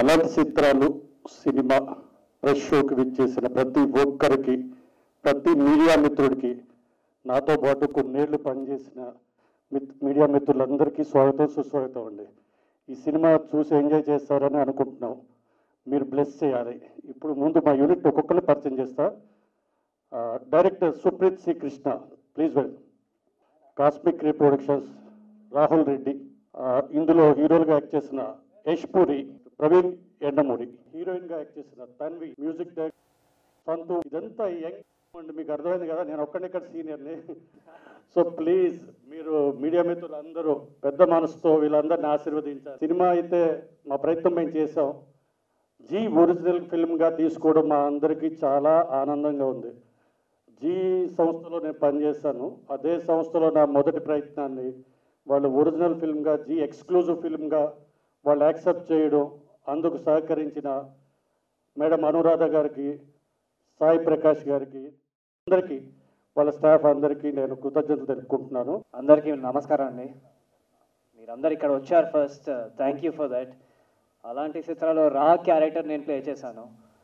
అలాంటి చిత్రాలు cinema press షోకి విచ్చేసిన ప్రతి ఒక్కరికి ప్రతి మీడియా మిత్రుడికి నాతో పాటు కొన్నేళ్లు పనిచేసిన మిత్ మీడియా మిత్రులందరికీ స్వాగతం సుస్వాగతం అండి ఈ సినిమా చూసి ఎంజాయ్ చేస్తారని అనుకుంటున్నాం మీరు బ్లెస్ చేయాలి ఇప్పుడు ముందు మా యూనిట్ ఒక్కొక్కరు పరిచయం చేస్తా ఆ, director Supreeth C Krishna please well Cosmic Ray Productions Rahul Reddy ఆ, ఇందులో హీరోలుగా యాక్ట్ చేసిన యష్ పూరి ప్రవీణ్ ఎండమూరి హీరోయిన్ గా యాక్ట్ చేసిన తన్వి మ్యూజిక్ డైరెక్టర్ సంతు ఇదంతా యంగ్ అండి మీకు అర్థమైంది కదా నేను ఒక్కడిని ఇక్కడ సీనియర్ని సో ప్లీజ్ మీరు మీడియా మిత్రులు అందరూ పెద్ద మనసుతో వీళ్ళందరిని ఆశీర్వదించారు సినిమా అయితే మా ప్రయత్నం మేము చేసాం జీ ఒరిజినల్ ఫిల్మ్గా తీసుకోవడం మా అందరికీ చాలా ఆనందంగా ఉంది జీ సంస్థలో నేను పనిచేశాను అదే సంస్థలో నా మొదటి ప్రయత్నాన్ని వాళ్ళు ఒరిజినల్ ఫిల్మ్గా జీ ఎక్స్క్లూజివ్ ఫిల్మ్గా వాళ్ళు యాక్సెప్ట్ చేయడం అందుకు సహకరించిన మేడం అనురాధ గారికి సాయి ప్రకాష్ గారికి అందరికీ వాళ్ళ స్టాఫ్ అందరికీ నేను కృతజ్ఞతలు తెలుపుకుంటున్నాను అందరికీ నమస్కారం అండి మీరందరు ఇక్కడ వచ్చారు first thank you for that అలాంటి చిత్రాల్లో రా క్యారెక్టర్ నేను ప్లే చేశాను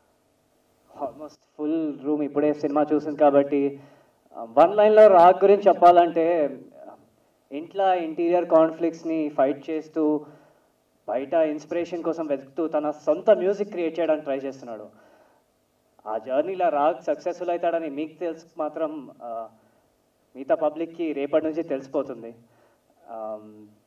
ఆల్మోస్ట్ ఫుల్ రూమ్ ఇప్పుడే సినిమా చూసింది కాబట్టి వన్ లైన్లో రా గురించి చెప్పాలంటే ఇంట్లో ఇంటీరియర్ కాన్ఫ్లిక్ట్స్ని ఫైట్ చేస్తూ బయట ఇన్స్పిరేషన్ కోసం వెతుకుతూ తన సొంత మ్యూజిక్ క్రియేట్ చేయడానికి ట్రై చేస్తున్నాడు ఆ జర్నీలో రాగ్ సక్సెస్ఫుల్ అవుతాడని మీకు తెలుసు మాత్రం ఆ, మిగతా పబ్లిక్కి రేపటి నుంచి తెలిసిపోతుంది Um,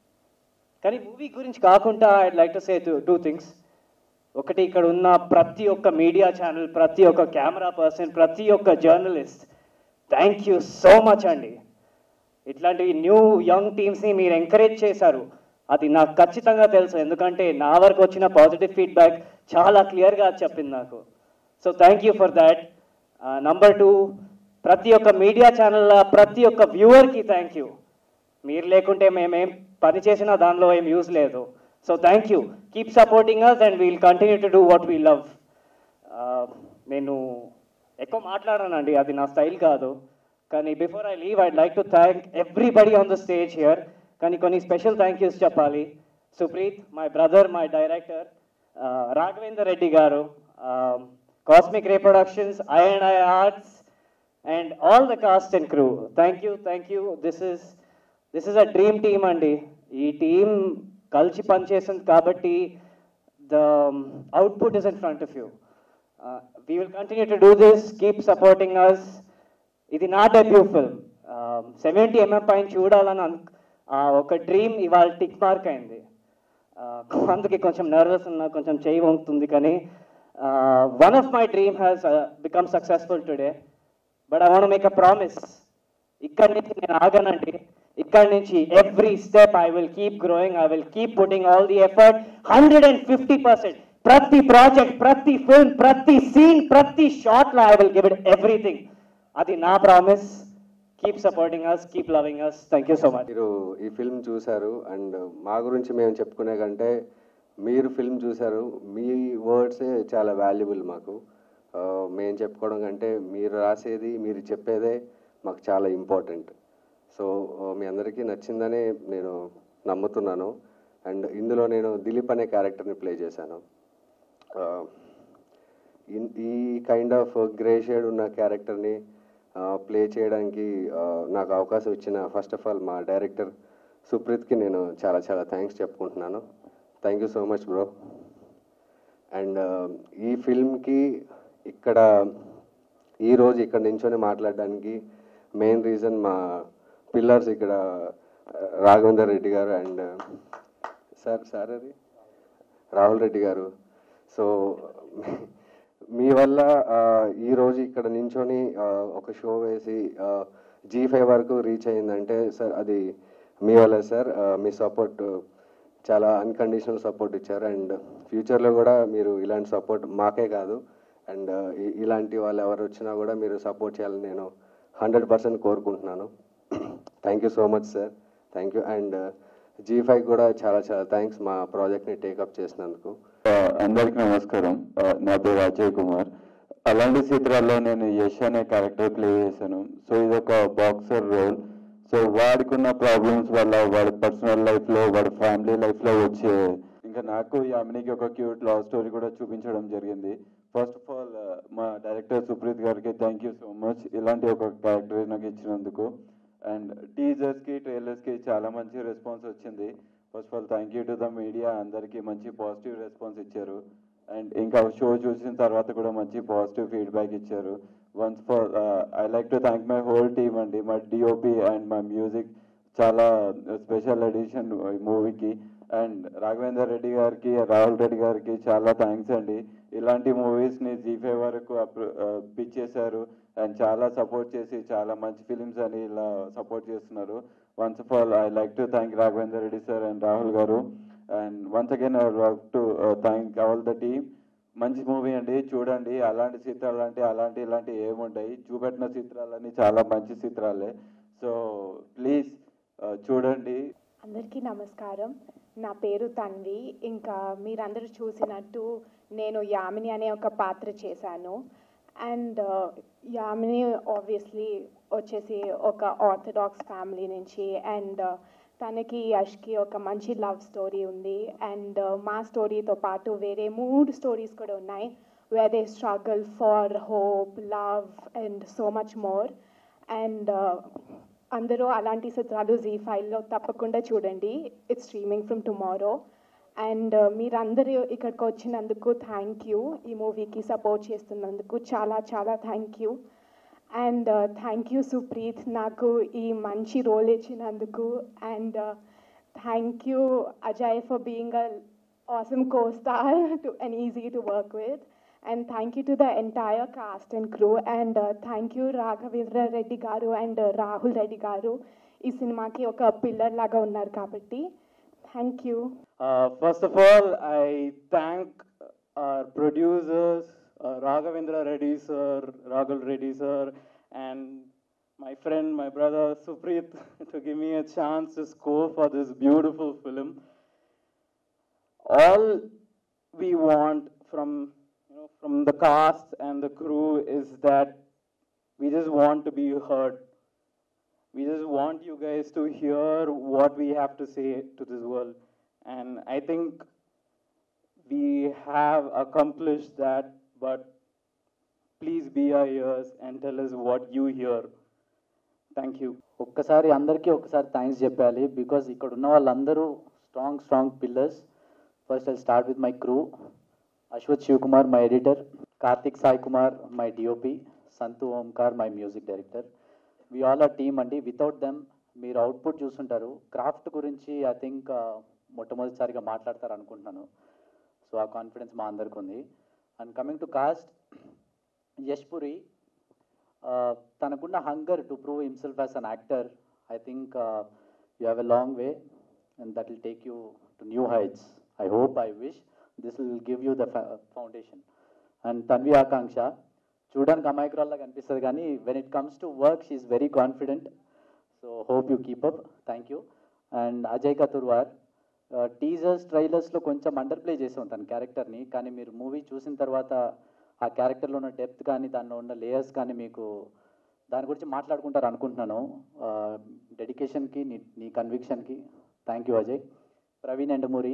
కానీ మూవీ గురించి కాకుండా I'd like to say two things ఒకటి ఇక్కడ ఉన్న ప్రతి ఒక్క మీడియా ఛానల్ ప్రతి ఒక్క కెమెరా పర్సన్ ప్రతి ఒక్క journalist thank you so much అండి ఇట్లాంటి న్యూ యంగ్ టీమ్స్ని మీరు ఎంకరేజ్ చేశారు అది నాకు ఖచ్చితంగా తెలుసు ఎందుకంటే నా వరకు వచ్చిన పాజిటివ్ ఫీడ్బ్యాక్ చాలా క్లియర్గా చెప్పింది నాకు so thank you for that number two ప్రతి ఒక్క మీడియా ఛానల్ ప్రతి ఒక్క వ్యూవర్కి థ్యాంక్ యూ మీరు లేకుంటే మేమేం పని చేసినా దానిలో ఏం యూజ్ లేదు so thank you keep supporting us and we'll continue to do what we love నేను ఎక్కువ మాట్లాడానండి అది నా స్టైల్ కాదు కానీ before I leave I'd like to thank everybody on the stage here కానీ కొన్ని స్పెషల్ థ్యాంక్ యూస్ చెప్పాలి Supreeth my brother my director Raghavender Reddy garu Cosmic ray productions I and I arts and all the cast and crew thank you thank you this is this is a dream team అండి ఈ team కలిసి పనిచేసింది కాబట్టి the output is in front of you we will continue to do this keep supporting us ఇది నా debut film seventy MM పైన చూడాలని అను ఆ ఒక డ్రీమ్ ఇవాళ టిక్ మార్క్ అయింది Uh, అందుకే కొంచెం నర్వస్ ఉన్నా కొంచెం చేయి వంగుతుంది కానీ one of my dream has become successful today but I want make a promise ఇక్కడి నుంచి నేను ఆగనండి ఇక్కడి నుంచి every step I will keep growing I will keep putting all the effort hundred and fifty percent ప్రతి project ప్రతి film ప్రతి scene ప్రతి షాట్ లో I will give it everything అది నా promise keep supporting us keep loving us thank you so much మీరు ఈ film చూశారు అండ్ మా గురించి మేము చెప్పుకునే కంటే మీరు ఫిల్మ్ చూశారు మీ వర్డ్సే చాలా వాల్యుబుల్ మాకు ఆ, మేము చెప్పుకోవడం కంటే మీరు రాసేది మీరు చెప్పేదే మాకు చాలా ఇంపార్టెంట్ సో ఆ, మీ అందరికీ నచ్చిందనే నేను నమ్ముతున్నాను అండ్ ఇందులో నేను దిలీప్ అనే క్యారెక్టర్ని ప్లే చేశాను ఆ, ఇన్- ఈ కైండ్ ఆఫ్ గ్రే షేడ్ ఉన్న క్యారెక్టర్ని ప్లే చేయడానికి ఆ, నాకు అవకాశం ఇచ్చిన ఫస్ట్ ఆఫ్ ఆల్ మా డైరెక్టర్ సుప్రీత్కి నేను చాలా చాలా థ్యాంక్స్ చెప్పుకుంటున్నాను thank you so much bro and ఈ ఫిల్మ్కి ఇక్కడ ఈరోజు ఇక్కడ నించొని మాట్లాడడానికి మెయిన్ రీజన్ మా పిల్లర్స్ ఇక్కడ రాఘవేందర్ రెడ్డి గారు అండ్ సార్ సార్ అది రాహుల్ రెడ్డి గారు సో మీ వల్ల ఆ, ఈ రోజు ఇక్కడ నించొని ఆ, ఒక షో వేసి జీ ఫైవ్ వరకు రీచ్ అయిందంటే సార్ అది మీ వల్ల సార్ ఆ, మీ సపోర్ట్ చాలా అన్కండిషనల్ సపోర్ట్ ఇచ్చారు అండ్ ఫ్యూచర్లో కూడా మీరు ఇలాంటి సపోర్ట్ మాకే కాదు అండ్ ఇలాంటి వాళ్ళు ఎవరు వచ్చినా కూడా మీరు సపోర్ట్ చేయాలని నేను హండ్రెడ్ పర్సెంట్ కోరుకుంటున్నాను thank you so much sir thank you and Zee five కూడా చాలా చాలా థ్యాంక్స్ మా ప్రాజెక్ట్ని టేకప్ చేసినందుకు ఆ, అందరికీ నమస్కారం ఆ, నా పేరు అజయ్ కుమార్ అలాంటి చిత్రాల్లో నేను యశ్ అనే క్యారెక్టర్ ప్లే చేశాను సో ఇది ఒక బాక్సర్ రోల్ సో వాడికున్న ప్రాబ్లమ్స్ వల్ల వాడి పర్సనల్ లైఫ్లో వాడి ఫ్యామిలీ లైఫ్లో వచ్చే ఇంకా నాకు యామినికి ఒక క్యూట్ లవ్ స్టోరీ కూడా చూపించడం జరిగింది ఫస్ట్ ఆఫ్ ఆల్ మా డైరెక్టర్ సుప్రీత్ గారికి థ్యాంక్ యూ సో మచ్ ఇలాంటి ఒక క్యారెక్టర్ నాకు ఇచ్చినందుకు అండ్ టీజర్స్కి ట్రైలర్స్కి చాలా మంచి రెస్పాన్స్ వచ్చింది first of all thank you to the media అందరికీ మంచి పాజిటివ్ రెస్పాన్స్ ఇచ్చారు అండ్ ఇంకా షో చూసిన తర్వాత కూడా మంచి పాజిటివ్ ఫీడ్బ్యాక్ ఇచ్చారు once for I like to thank my whole team అండి మా డిఓపి అండ్ మా మ్యూజిక్ చాలా స్పెషల్ ఎడిషన్ మూవీకి అండ్ రాఘవేందర్ రెడ్డి గారికి రాహుల్ రెడ్డి గారికి చాలా థ్యాంక్స్ అండి ఇలాంటి మూవీస్ని జీ ఫైవ్ వరకు పిచ్ చేశారు అండ్ చాలా సపోర్ట్ చేసి చాలా మంచి ఫిలిమ్స్ అని ఇలా సపోర్ట్ చేస్తున్నారు once of all I like to thank Raghavender Reddy sir and Rahul garu and once again I like to thank all the team మంచి మూవీ అండి చూడండి అలాంటి చిత్రాలు అంటే అలాంటి ఇలాంటి ఏముంటాయి చూపెట్టిన చిత్రాలన్నీ చాలా మంచి చిత్రాలే సో ప్లీజ్ చూడండి అందరికీ నమస్కారం నా పేరు తన్వి ఇంకా మీరందరూ చూసినట్టు నేను యామిని అనే ఒక పాత్ర చేశాను అండ్ యామిని ఆబ్వియస్లీ వచ్చేసి ఒక ఆర్థడాక్స్ ఫ్యామిలీ నుంచి అండ్ తనకి యష్కి ఒక మంచి లవ్ స్టోరీ ఉంది అండ్ మా స్టోరీతో పాటు వేరే మూడు స్టోరీస్ కూడా ఉన్నాయి where they struggle for hope love and so much more and అందరూ అలాంటి చిత్రాలు జీ ఫైవ్లో తప్పకుండా చూడండి it's streaming from tomorrow and మీరందరూ ఇక్కడికి వచ్చినందుకు థ్యాంక్ యూ ఈ మూవీకి సపోర్ట్ చేస్తున్నందుకు చాలా చాలా thank you and thank you Supreeth నాకు ఈ మంచి రోల్ ఇచ్చినందుకు and thank you Ajay for being a awesome co-star to, and easy to work with. And thank you to the entire cast and crew. And uh, thank you Raghavendra Reddy Garu and uh, Rahul Reddy Garu. ఈ సినిమాకి ఒక pillar లాగా ఉన్నారు కాబట్టి thank you Uh, first of all, I thank our producers, uh, Raghavendra Reddy sir, Raghul Reddy sir, and my friend, my brother Supreet, to give me a chance to score for this beautiful film. All we want from you know from the cast and the crew is that we just want to be heard. We just want you guys to hear what we have to say to this world. And I think we have accomplished that, but please be our ears and tell us what you hear. Thank you. ఒక్కసారి అందరికీ ఒక్కసారి thanks చెప్పాలి because ఇక్కడ ఉన్న వాళ్ళందరూ strong strong pillars first I start with my crew Ashwath Shiv Kumar my editor Karthik Sai Kumar my DOP సంతు Omkar my music director we all are team అండి without them మీరు అవుట్పుట్ చూస్తుంటారు క్రాఫ్ట్ గురించి ఐ థింక్ మొట్టమొదటిసారిగా మాట్లాడతారు అనుకుంటున్నాను సో ఆ కాన్ఫిడెన్స్ మా అందరికి ఉంది and coming to cost యశ్పురి uh, తనకున్న hunger to prove himself as an actor I think you have a long way and that will take you to new heights I hope I wish this will give you the foundation and Tanvi Akanksha చూడడానికి అమాయకురాల్లా కనిపిస్తుంది కానీ when it comes to work she's very confident so hope you keep up thank you and Ajay Kathurwar teasers ట్రైలర్స్లో కొంచెం under play చేసాం తన క్యారెక్టర్ని కానీ మీరు మూవీ చూసిన తర్వాత ఆ క్యారెక్టర్లో ఉన్న డెప్త్ కానీ దానిలో ఉన్న లేయర్స్ కానీ మీకు దాని గురించి మాట్లాడుకుంటారు అనుకుంటున్నాను డెడికేషన్కి నీ నీ కన్విక్షన్కి థ్యాంక్ యూ అజయ్ ప్రవీణ్ ఎండమూరి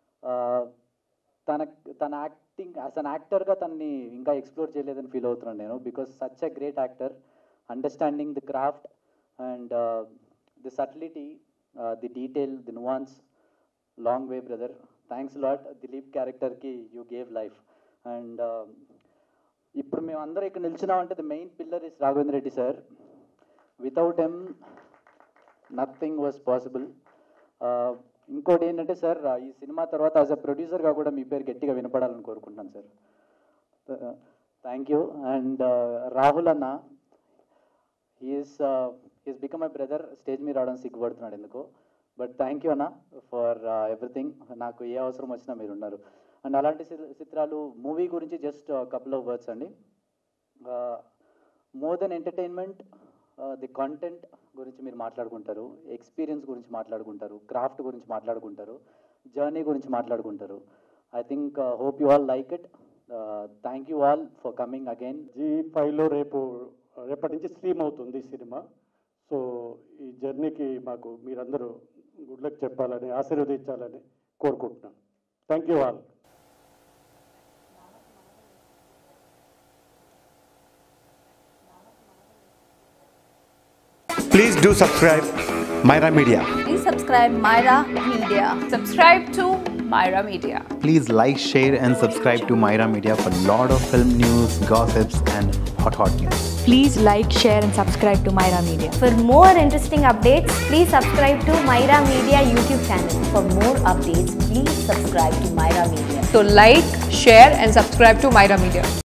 తన తన యాక్టింగ్ యాజ్ అన్ యాక్టర్గా తనని ఇంకా ఎక్స్ప్లోర్ చేయలేదని ఫీల్ అవుతున్నాను నేను because such a great actor understanding the craft and the subtlety the detail the nuance long way brother thanks lot Dilip క్యారెక్టర్కి యూ గేవ్ లైఫ్ అండ్ ఇప్పుడు మేము అందరం ఇక్కడ నిల్చున్నామంటే the main pillar is Raghavendra Reddy sir without him nothing was possible ఇంకోటి ఏంటంటే sir ఈ cinema తర్వాత యాజ్ అ ప్రొడ్యూసర్గా కూడా మీ పేరు గట్టిగా వినపడాలని కోరుకుంటున్నాను sir thank you and Rahul అన్న he's he's become my brother stage మీద రావడం సిగ్గుపడుతున్నాడు ఎందుకో బట్ థ్యాంక్ యూ అన్న ఫర్ ఎవ్రీథింగ్ నాకు ఏ అవసరం వచ్చినా మీరు ఉన్నారు అండ్ అలాంటి చి- చిత్రాలు మూవీ గురించి జస్ట్ కపుల్ ఆఫ్ వర్డ్స్ అండి more then entertainment the content గురించి మీరు మాట్లాడుకుంటారు ఎక్స్పీరియన్స్ గురించి మాట్లాడుకుంటారు క్రాఫ్ట్ గురించి మాట్లాడుకుంటారు జర్నీ గురించి మాట్లాడుకుంటారు I think hope you all like it thank you all for coming again Zee ఫైవ్లో రేపు రేపటి నుంచి స్ట్రీమ్ అవుతుంది ఈ సినిమా సో ఈ జర్నీకి మాకు మీరందరూ గుడ్ లక్ చెప్పాలని ఆశీర్వదించాలని కోరుకుంటున్నాను thank you all Please do subscribe Myra Media. Please subscribe Myra Media. Subscribe to Myra Media. Please like, share, and subscribe to Myra Media for lot of film news, gossips, and hot hot news. Please like, share, and subscribe to Myra Media. For more interesting updates, please subscribe to Myra Media YouTube channel. For more updates, please subscribe to Myra Media. So like, share, and subscribe to Myra Media.